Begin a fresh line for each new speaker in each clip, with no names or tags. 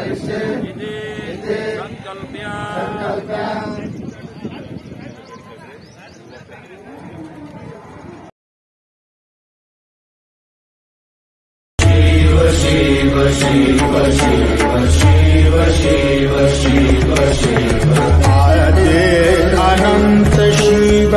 इति सङ्कल्प्य
भारते अनन्त शिव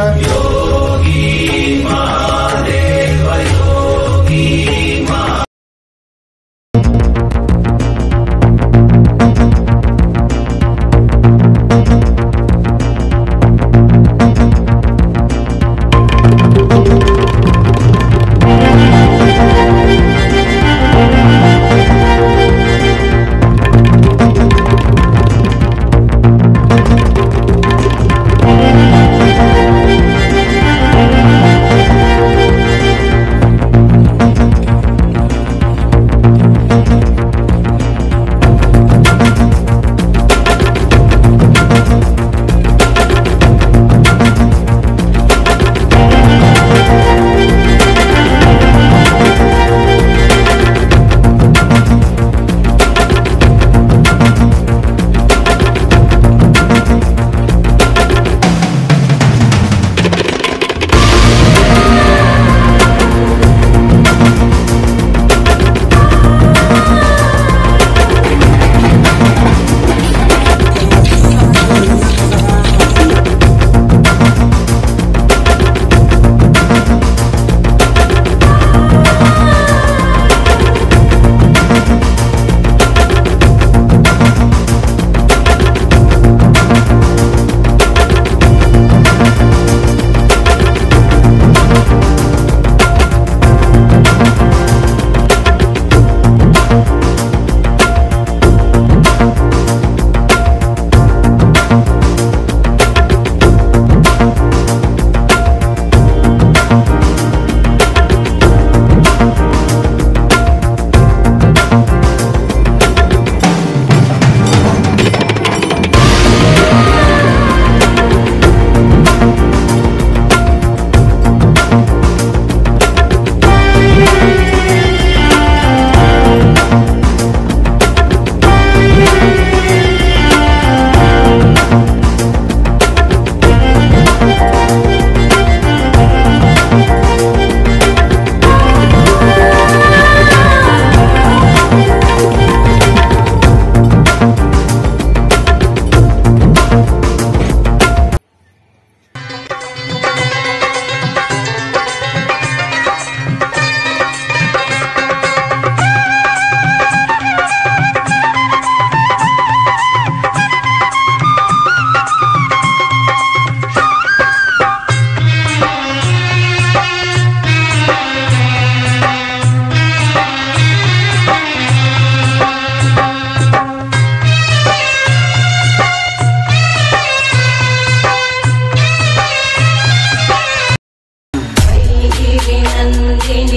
नन्दिनि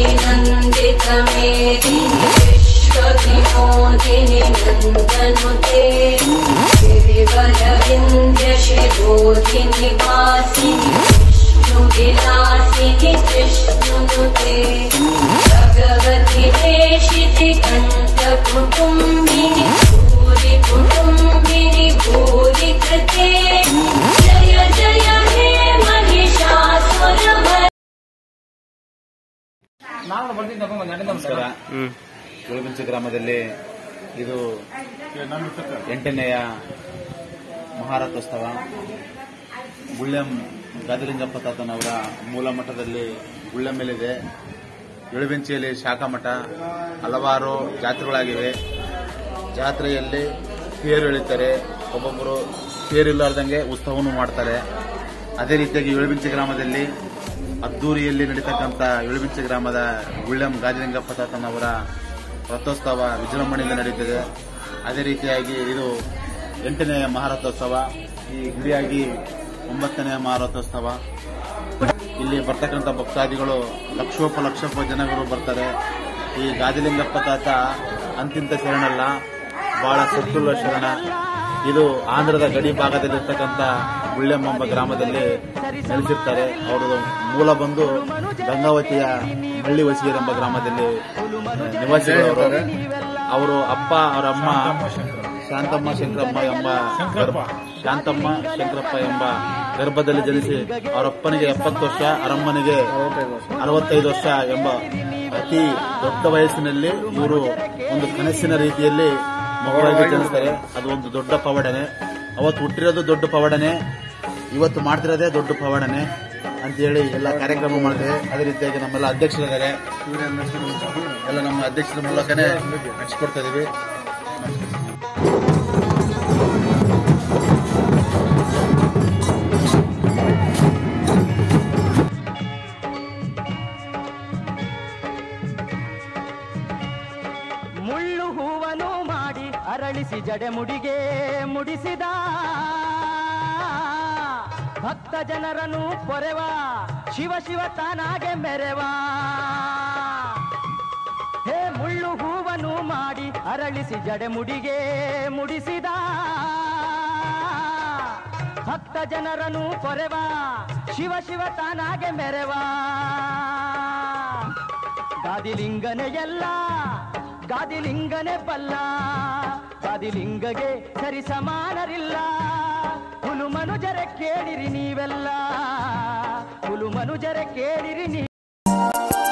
नन्दितमेदिनि विश्वविनोदिनि नन्दनुते गिरिवरविन्द्यशिरोधिनि वासिनि विष्णुविलासिनि विष्णुनुते भगवति देशिति कण्ठकुटुम्बिनि भूरि कुटुम्बिनि भूरि कृते जय जय हे महिषासुरमर्दिनि
ನಮಸ್ಕಾರ ಗುರುಗುಂಚಿ ಗ್ರಾಮದಲ್ಲಿ ಇದು ಎಂಟನೆಯ ಮಹಾರಥೋತ್ಸವ ಗುಳ್ಳೆಂ ಗಾದಿಲಿಂಗಪ್ಪ ತಾತನವರ ಮೂಲ ಮಠದಲ್ಲಿ ಗುಳ್ಳೆಂ ಮೇಲಿದೆ ಎಳುಬೆಂಚಿಯಲ್ಲಿ ಶಾಖಾ ಮಠ ಹಲವಾರು ಜಾತ್ರೆಗಳಾಗಿವೆ ಜಾತ್ರೆಯಲ್ಲಿ ತೇರು ಎಳಿತಾರೆ ಒಬ್ಬೊಬ್ಬರು ತೇರು ಇಲ್ಲಾರ್ದಂಗೆ ಉತ್ಸವವನ್ನು ಮಾಡ್ತಾರೆ ಅದೇ ರೀತಿಯಾಗಿ ಎಳುಬಿಂಚಿ ಗ್ರಾಮದಲ್ಲಿ ಅದ್ದೂರಿಯಲ್ಲಿ ನಡೀತಕ್ಕಂಥ ಎಳುಬಿಂಚಿ ಗ್ರಾಮದ ಗುಳ್ಳೆಂ ಗಾದಿಲಿಂಗಪ್ಪ ತಾತನವರ ರಥೋತ್ಸವ ವಿಜೃಂಭಣೆಯಿಂದ ನಡೀತಿದೆ ಅದೇ ರೀತಿಯಾಗಿ ಇದು ಎಂಟನೆಯ ಮಹಾರಥೋತ್ಸವ ಈ ಗುರಿಯಾಗಿ ಒಂಬತ್ತನೆಯ ಮಹಾರಥೋತ್ಸವ ಇಲ್ಲಿ ಬರ್ತಕ್ಕಂಥ ಭಕ್ತಾದಿಗಳು ಲಕ್ಷೋಪಲಕ್ಷ ಜನಗಳು ಬರ್ತಾರೆ ಈ ಗಾದಿಲಿಂಗಪ್ಪ ತಾತ ಅಂತಿಂತ ಶರಣಲ್ಲ ಬಹಳ ಸತ್ತುಳ್ಳ ಶರಣ ಇದು ಆಂಧ್ರದ ಗಡಿ ಭಾಗದಲ್ಲಿರ್ತಕ್ಕಂಥ ಗುಳ್ಳೆಂಬ ಗ್ರಾಮದಲ್ಲಿ ನೆಲೆಸಿರ್ತಾರೆ ಅವರು ಮೂಲ ಬಂದು ಗಂಗಾವತಿಯ ಮಳ್ಳಿ ವಸಿಗೆರೆಂಬ ಗ್ರಾಮದಲ್ಲಿ ನಿವಾಸಿಗಳವರು ಅವರು ಅಪ್ಪ ಅವರ ಅಮ್ಮ ಶಾಂತಮ್ಮ ಶಂಕರಮ್ಮ ಎಂಬ ಶಾಂತಮ್ಮ ಶಂಕರಪ್ಪ ಎಂಬ ಗರ್ಭದಲ್ಲಿ ಜನಿಸಿ ಅವರಪ್ಪನಿಗೆ ಎಪ್ಪತ್ತು ವರ್ಷ ಅರಮ್ಮನಿಗೆ ಅರವತ್ತೈದು ವರ್ಷ ಎಂಬ ಅತಿ ದೊಡ್ಡ ವಯಸ್ಸಿನಲ್ಲಿ ಇವರು ಒಂದು ಕನಸಿನ ರೀತಿಯಲ್ಲಿ ಮಗುವಾಗಿ ಜನಿಸ್ತಾರೆ ಅದು ಒಂದು ದೊಡ್ಡ ಪವಾಡನೆ ಅವತ್ತು ಹುಟ್ಟಿರೋದು ದೊಡ್ಡ ಪವಾಡನೆ ಇವತ್ತು ಮಾಡ್ತಿರೋದೇ ದೊಡ್ಡ ಪವಾಡನೆ ಅಂತೇಳಿ ಎಲ್ಲ ಕಾರ್ಯಕ್ರಮ ಮಾಡ್ತೇವೆ ಅದೇ ರೀತಿಯಾಗಿ ನಮ್ಮೆಲ್ಲ ಅಧ್ಯಕ್ಷರಿದ್ದಾರೆ ಎಲ್ಲ ನಮ್ಮ ಅಧ್ಯಕ್ಷರ ಮೂಲಕನೇ ಹಂಚ್ಕೊಡ್ತಾ ಇದೀವಿ
ಮುಳ್ಳು ಹೂವನು ಮಾಡಿ ಅರಳಿಸಿ ಜಡೆ ಮುಡಿಗೆ ಮುಡಿಸಿದ ಭಕ್ತ ಜನರನ್ನು ಪೊರೆವ ಶಿವ ಶಿವ ತಾನಾಗೆ ಮೆರೆವ ಹೇ ಮುಳ್ಳು ಹೂವನು ಮಾಡಿ ಅರಳಿಸಿ ಜಡೆ ಮುಡಿಗೆ ಮುಡಿಸಿದ ಭಕ್ತ ಜನರನ್ನು ಪೊರೆವ ಶಿವ ಶಿವ ತಾನಾಗೆ ಮೆರೆವ ಗಾದಿಲಿಂಗನೆ ಎಲ್ಲ ಗಾದಿಲಿಂಗನೆ ಬಲ್ಲ ಗಾದಿಲಿಂಗಗೆ ಸರಿ ಸಮಾನರಿಲ್ಲ ಹುಲು ಮನುಜರ ಕೇಳಿರಿ ನೀವೆಲ್ಲ ಹುಲು ಮನುಜರ ಕೇಳಿರಿ ನೀ